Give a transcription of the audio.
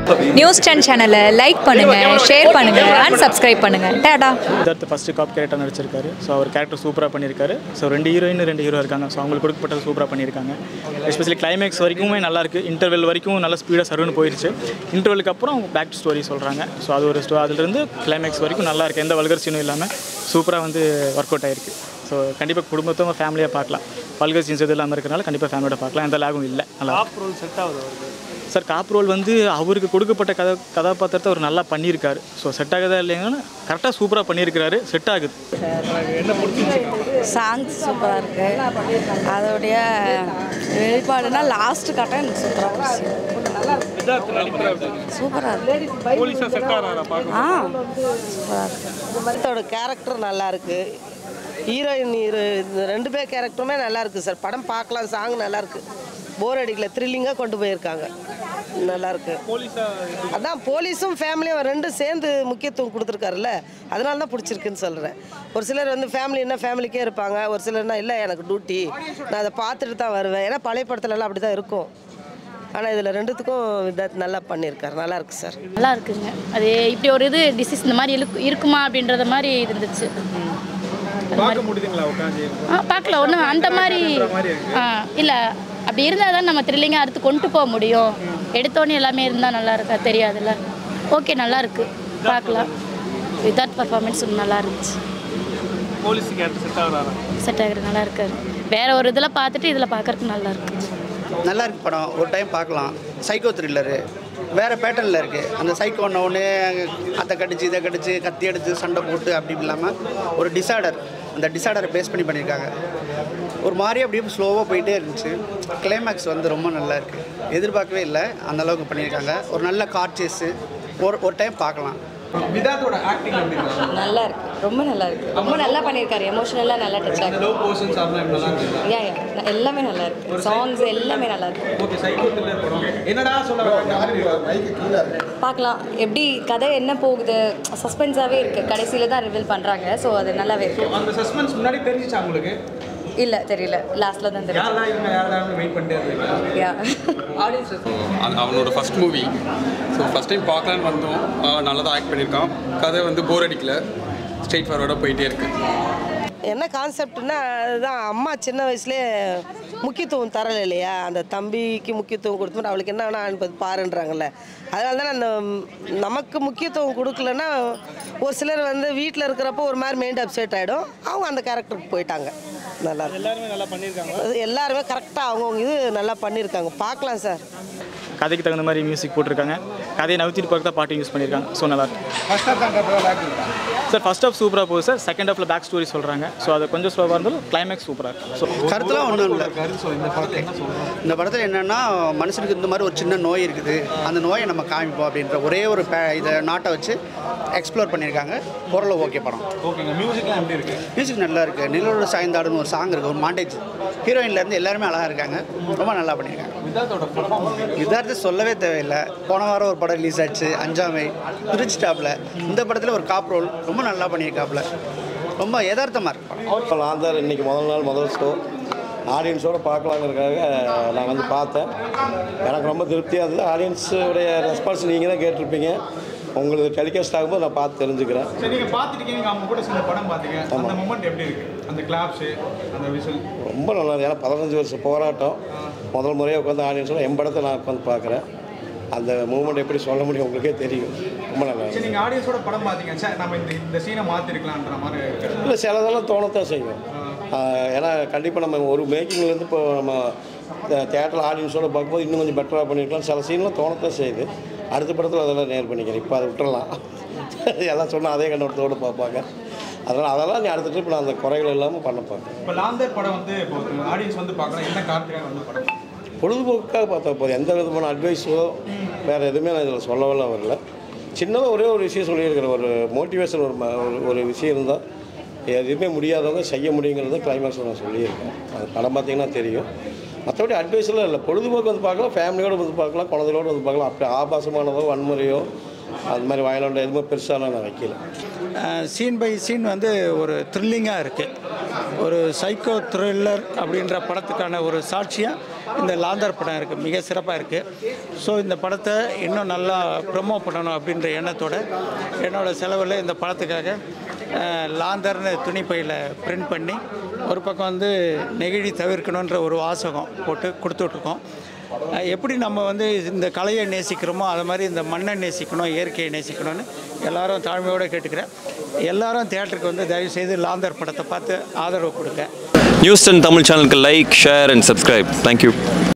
News ten சேனலை like பண்ணுங்க share பண்ணுங்க அண்ட் சப்ஸ்கிரைப் பண்ணுங்க டாடா சித்தார்த் ஃபஸ்ட்டு காப் கேரக்டர் நடிச்சிருக்காரு ஸோ அவர் கேரக்டர் சூப்பராக பண்ணியிருக்காரு ஸோ ரெண்டு ஹீரோயின் ரெண்டு ஹீரோ இருக்காங்க ஸோ அவங்களுக்கு கொடுக்கப்பட்டது சூப்பராக பண்ணியிருக்காங்க எஸ்பெஷலி கிளைமேக்ஸ் வரைக்குமே நல்லா இருக்கு இன்டர்வெல் வரைக்கும் நல்ல ஸ்பீடாக சருன்னு போயிடுச்சு இன்டர்வெலுக்கு அப்புறம் பேக் ஸ்டோரி சொல்கிறாங்க ஸோ அது ஒரு ஸ்டோ அதுலேருந்து கிளைமேக்ஸ் வரைக்கும் நல்லா இருக்கு எந்த வல்கர் சீனும் இல்லாமல் சூப்பராக வந்து ஒர்க் அவுட் ஆயிருக்கு ஸோ கண்டிப்பாக குடும்பத்தவங்க ஃபேமிலியாக பார்க்கலாம் வல்கர் சீன்ஸ் எது இல்லாமல் இருக்கனால கண்டிப்பாக ஃபேமிலியோட பார்க்கலாம் எந்த லாகும் இல்லை நல்லா இருக்கு. சார் காப் ரோல் வந்து அவருக்கு கொடுக்கப்பட்ட கதை கதாபாத்திரத்தை அவர் நல்லா பண்ணியிருக்காரு ஸோ செட் ஆகுதா இல்லைங்கன்னா கரெக்டாக சூப்பராக பண்ணியிருக்கிறாரு செட் ஆகுது சாங்ஸ் சூப்பராக இருக்குது அதோடைய வெளிப்பாடுனா லாஸ்ட்டு கட்டம் எனக்கு சூப்பராக சூப்பராக இருக்கு ஆ சூப்பராக இருக்கு படத்தோட கேரக்டர் நல்லா இருக்கு ஹீரோயின் ஹீரோ இந்த ரெண்டு பேர் கேரக்டருமே நல்லா இருக்கு சார் படம் பார்க்கலாம் சாங் நல்லா இருக்கு போர் அடிக்கல த்ரில்லிங்காக கொண்டு போயிருக்காங்க நல்லா இருக்கு அதான் போலீஸும் ஃபேமிலியும் ரெண்டும் சேர்ந்து முக்கியத்துவம் கொடுத்துருக்காருல்ல அதனால தான் பிடிச்சிருக்குன்னு சொல்கிறேன் ஒரு சிலர் வந்து ஃபேமிலின்னா ஃபேமிலிக்கே இருப்பாங்க ஒரு சிலர்னா இல்லை எனக்கு டியூட்டி நான் அதை பார்த்துட்டு தான் வருவேன் ஏன்னா பழைய படத்துலலாம் அப்படி தான் இருக்கும் ஆனால் இதில் ரெண்டுத்துக்கும் விதாத் நல்லா பண்ணியிருக்காரு நல்லா இருக்கு சார் நல்லா இருக்குங்க அது இப்படி ஒரு இது டிசீஸ் இந்த மாதிரி இருக்கு- இருக்குமா அப்படின்றத மாதிரி இது இருந்துச்சு பார்க்க முடியுதுங்களா உட்காந்து ஆ பார்க்கலாம் ஒன்றும் அந்த மாதிரி ஆ இல்லை அப்படி இருந்தால் தான் நம்ம த்ரில்லிங்காக அடுத்து கொண்டு போக முடியும் எடுத்தோடனே எல்லாமே இருந்தால் நல்லா இருக்கா தெரியாதுல்ல ஓகே நல்லா இருக்கு பார்க்கலாம் விதார்த் பர்ஃபார்மன்ஸ் நல்லா இருந்துச்சு போலீஸ் கேரக்டர் செட் ஆகுறாரா செட் ஆகுறது நல்லா இருக்காரு வேற ஒரு இதில் பார்த்துட்டு இதில் பார்க்கறதுக்கு நல்லா இருக்கு நல்லா இருக்கு படம் ஒரு டைம் பார்க்கலாம் சைக்கோ த்ரில்லரு வேறு பேட்டர்னில் இருக்குது அந்த சைக்கோ ஒன்று அதை கடிச்சு இதை கடிச்சு கத்தி அடிச்சு சண்டை போட்டு அப்படி இல்லாமல் ஒரு டிசார்டர் அந்த டிசார்டரை பேஸ் பண்ணி பண்ணியிருக்காங்க ஒரு மாதிரி அப்படியே ஸ்லோவாக போயிட்டே இருந்துச்சு கிளைமேக்ஸ் வந்து ரொம்ப நல்லா இருக்குது எதிர்பார்க்கவே இல்லை அந்த அளவுக்கு பண்ணியிருக்காங்க ஒரு நல்ல கார்ச்சேஸு ஒரு ஒரு டைம் பார்க்கலாம் விதாத்தோட ஆக்டிங் எப்படி இருக்கு நல்லா இருக்கு ரொம்ப நல்லா இருக்கு ரொம்ப நல்லா பண்ணியிருக்காரு எமோஷனலாக நல்லா டச் ஆகுது லோ போர்ஷன்ஸ் அதெல்லாம் நல்லா இருக்கு யா யா எல்லாமே நல்லா இருக்கு சாங்ஸ் எல்லாமே நல்லா இருக்கு ஓகே சைக்கோ த்ரில்லர் படம் என்னடா சொல்ல வராங்க பார்க்கலாம் எப்படி கதை என்ன போகுது சஸ்பென்ஸாகவே இருக்கு கடைசியில் தான் ரிவீல் பண்ணுறாங்க ஸோ அது நல்லாவே இருக்கு அந்த சஸ்பென்ஸ் முன்னாடி தெரிஞ்சிச்சா உங்களுக்கு இல்லை தெரியல லாஸ்ட்டில் தான் தெரியும் யாரெல்லாம் இவங்க யாரெல்லாம் வெயிட் பண்ணிட்டே இருக்கீங்க யா ஆடியன்ஸ் அது அவனோட first movie so first time பார்க்கலான்னு வந்தோம் ஆஹ் நல்லா தான் ஆக்ட் பண்ணியிருக்கான் கதை வந்து போர் அடிக்கல ஸ்ட்ரெயிட் ஃபார்வர்டாக போயிட்டே இருக்கு என்ன கான்செப்ட்னா அதுதான் அம்மா சின்ன வயசுலேயே முக்கியத்துவம் தரல இல்லையா அந்த தம்பிக்கு முக்கியத்துவம் கொடுத்து அவளுக்கு என்ன வேணா அனுப்பது பாருன்றாங்கல்ல அதனால தான் அந்த ம், நமக்கு முக்கியத்துவம் கொடுக்கலன்னா ஒரு சிலர் வந்து வீட்டில் இருக்கிறப்போ ஒரு மாதிரி மைண்ட் அப்செட் ஆகிடும் அவங்க அந்த கேரக்டருக்கு போயிட்டாங்க நல்லா இருக்கு. எல்லாருமே நல்லா பண்ணியிருக்காங்க அது எல்லாருமே கரெக்டாக அவங்கவுங்க இது நல்லா பண்ணியிருக்காங்க பார்க்கலாம் சார் கதைக்கு தகுந்த மாதிரி மியூசிக் போட்டிருக்காங்க கதையை நவுத்திட்டு பார்க்க தான் பாட்டு யூஸ் பண்ணியிருக்காங்க ஸோ நல்லா இருக்கு ஃபர்ஸ்ட் ஆஃப் தான் ஆக்டிங் சார் ஃபர்ஸ்ட் ஹாஃப் சூப்பராக போகுது சார் செகண்ட் ஹாஃபில் பேக் ஸ்டோரி சொல்கிறாங்க ஸோ அது கொஞ்சம் ஸ்லோவாக இருந்தாலும் கிளைமேக்ஸ் சூப்பராக இருக்கு ஸோ கருத்துலாம் ஒன்றும் இல்லை கருத்து சொல்ல இந்த படத்தை என்ன சொல்றோம் இந்த படத்தில் என்னென்னா மனுஷனுக்கு இந்த மாதிரி ஒரு சின்ன நோய் இருக்குது அந்த நோயை நம்ம காமிப்போம் அப்படின்ற ஒரே ஒரு பே இதை நாட்டை வச்சு எக்ஸ்ப்ளோர் பண்ணியிருக்காங்க ஓரளவு ஓகே படம் ஓகேங்க மியூசிக்லாம் எப்படி இருக்கு மியூசிக் நல்லா இருக்குது நிலவோட சாய்ந்தாடுன்னு ஒரு சாங் இருக்குது ஒரு மாண்டேஜ் ஹீரோயின்லேருந்து எல்லாருமே அழகாக இருக்காங்க ரொம்ப நல்லா பண்ணியிருக்காங்க விதாத்தோட பர்ஃபார்மன்ஸ் இதார்த்து சொல்லவே தேவையில்லை போன வாரம் ஒரு படம் ரிலீஸ் ஆச்சு அஞ்சாமை திருச்சிட்டாப்பில் இந்த படத்தில் ஒரு காப் ரோல் ரொம்ப நல்லா பண்ணியிருக்காப்புல ரொம்ப யதார்த்தமாக இருக்கு படம் நான் தான் இன்னைக்கு முதல் நாள் முதல் ஷோ ஆடியன்ஸோடு பார்க்கலாங்கிறதுக்காக நான் வந்து பார்த்தேன் எனக்கு ரொம்ப திருப்தியாக இருந்தது ஆடியன்ஸுடைய ரெஸ்பான்ஸ் நீங்கள் தான் கேட்டிருப்பீங்க உங்களுக்கு டெலிகாஸ்ட் ஆகும்போது நான் பார்த்து தெரிஞ்சுக்கிறேன் சரி நீங்க பார்த்துட்டீங்க நீங்க அவங்க கூட சில படம் பார்த்தீங்க அந்த மொமெண்ட் எப்படி இருக்கு அந்த கிளாப்ஸ் அந்த விசில் ரொம்ப நல்லா இருக்கு ஏன்னா பதினஞ்சு வருஷம் போராட்டம் முதல் முறையாக உட்காந்து ஆடியன்ஸோட என் படத்தை நான் உட்காந்து பார்க்குறேன் அந்த மூமெண்ட் எப்படி சொல்ல முடியும் உங்களுக்கே தெரியும் ரொம்ப நல்லா சரி இருக்கு நீங்க ஆடியன்ஸோட படம் பார்த்தீங்க சே நம்ம இந்த இந்த சீனை மாத்திருக்கலாம்ன்ற மாதிரி இருக்கு. இல்லை சிலதெல்லாம் தோணத்தான் செய்யும் ஆஹ் ஏன்னா கண்டிப்பாக நம்ம ஒரு மேக்கிங்லேருந்து இப்போ நம்ம தேட்டரில் ஆடியன்ஸோட பார்க்கும்போது இன்னும் கொஞ்சம் பெட்டராக பண்ணியிருக்கலாம் சில சீன்லாம் தோணத்தான் செய்யுது அடுத்த படத்தில் அதெல்லாம் நேர் பண்ணிக்கிறேன் இப்போ அதை விட்டுறலாம் எல்லாம் சொன்னால் அதே கண்ணோட்டத்தோடு பார்ப்பாங்க அதனால் அதெல்லாம் நீ அடுத்த ட்ரிப் நான் அந்த குறைகள் இல்லாமல் பண்ண பார்ப்பேன் இப்போ லாந்தர் படம் வந்து இப்போ ஆடியன்ஸ் வந்து பார்க்கலாம் என்ன காரணத்துக்காக வந்து படம் பொழுதுபோக்காக பார்த்தா போதும் எந்த விதமான அட்வைஸோ வேறு எதுவுமே நான் இதில் சொல்லவெல்லாம் வரல சின்னதாக ஒரே ஒரு விஷயம் சொல்லியிருக்கிறேன் ஒரு மோட்டிவேஷன் ஒரு ம- ஒரு- ஒரு விஷயம் இருந்தால் எதுவுமே முடியாதவங்க செய்ய முடியுங்கிறத கிளைமேக்ஸில் நான் சொல்லியிருக்கேன் அது படம் பார்த்தீங்கன்னா தெரியும் மற்றபடி அட்வைஸ்லாம் இல்லை பொழுதுபோக்கு வந்து பார்க்கலாம் ஃபேமிலியோடு வந்து பார்க்கலாம் குழந்தைகளோடு வந்து பார்க்கலாம் அப்படி ஆபாசமானதோ வன்முறையோ அது மாதிரி வயலண்டோ எதுவுமே பெருசாலாம் நான் வைக்கல சீன் பை சீன் வந்து ஒரு த்ரில்லிங்காக இருக்குது ஒரு சைக்கோ த்ரில்லர் அப்படின்ற படத்துக்கான ஒரு சாட்சியாக இந்த லாந்தர் படம் இருக்குது மிக சிறப்பாக இருக்குது ஸோ இந்த படத்தை இன்னும் நல்லா ப்ரமோ பண்ணணும் அப்படின்ற எண்ணத்தோட என்னோடய செலவில் இந்த படத்துக்காக அஹ், லாந்தர்னு துணிப்பையில் பிரிண்ட் பண்ணி ஒரு பக்கம் வந்து நெகிழி தவிர்க்கணுன்ற ஒரு வாசகம் போட்டு கொடுத்துட்ருக்கோம் அஹ், எப்படி நம்ம வந்து இந்த கலையை நேசிக்கிறோமோ அது மாதிரி இந்த மண்ணை நேசிக்கணும் இயற்கையை நேசிக்கணும்னு எல்லாரும் தாழ்மையோடு கேட்டுக்கிறேன் எல்லாரும் தியேட்டருக்கு வந்து தயவு செய்து லாந்தர் படத்தை பார்த்து ஆதரவு கொடுங்க நியூஸ் டென் தமிழ் சேனலுக்கு like share and subscribe thank you